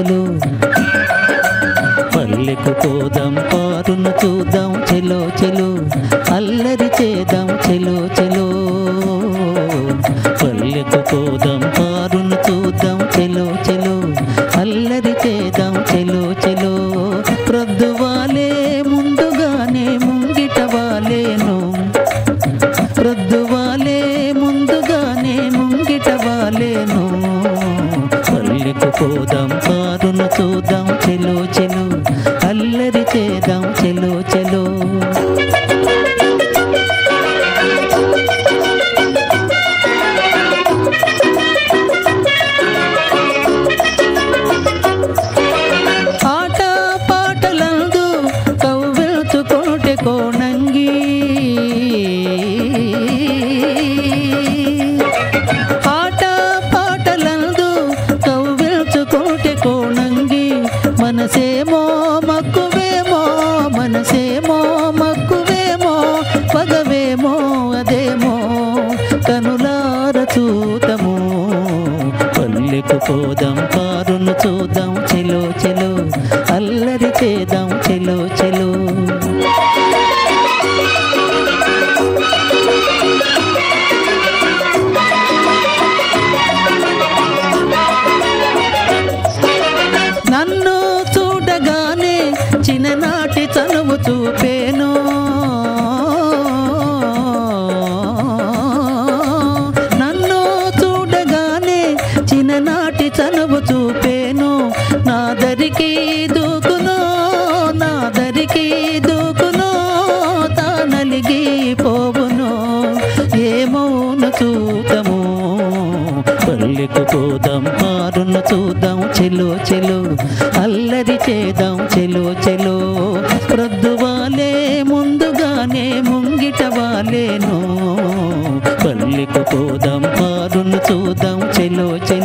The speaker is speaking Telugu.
చెలో పల్లెకు పోదాం పారును చూద్దాం చెలో చెలో అల్లరి చేద్దాం చెలో చెలో పల్లెకు పోదాం పారును చూద్దాం చెలో చెలో అల్లరి చేద్దాం చెలో చెలో ప్రొద్దువాలే ముందుగానే ముంగిట వాలేను ప్రొద్దువాలే ముందుగానే ముంగిట వాలేను పల్లెకు పోదాం పారును చూద్దాం చెలో చెలో అల్లరి చేద్దాం చెలో చెలో ఆట పాటలందు కవ్వెలుచుకోటె కోణంగి ఆట పాటలందు కవ్వెలుచుకోటె కోణంగి మనసేమో మక్కువేమో మనసేమో మక్కువేమో పగవేమో అదేమో కనులార చూతము పల్లెకు పోదాం పారును చూద్దాం చెలో చెలో అల్లరి చేద్దాం చెలో చెలో నన్ను చూడగానే చిన్ననాటి చనువు చూపేను నన్ను చూడగానే చిన్ననాటి చనువు చూపేను నా దరికి దూకును నా దరికి దూకును తానలిగి పోవును ఏమౌను చూతము పల్లెకు పోదాం మారును చూద్దాం చెలో చెలో అల్లరి చేద్దాం చెలో చెలో ప్రొద్దువాలే ముందుగానే ముంగిట వాలేను పల్లెకు పోదాం మారును చూద్దాం చెలో చెలో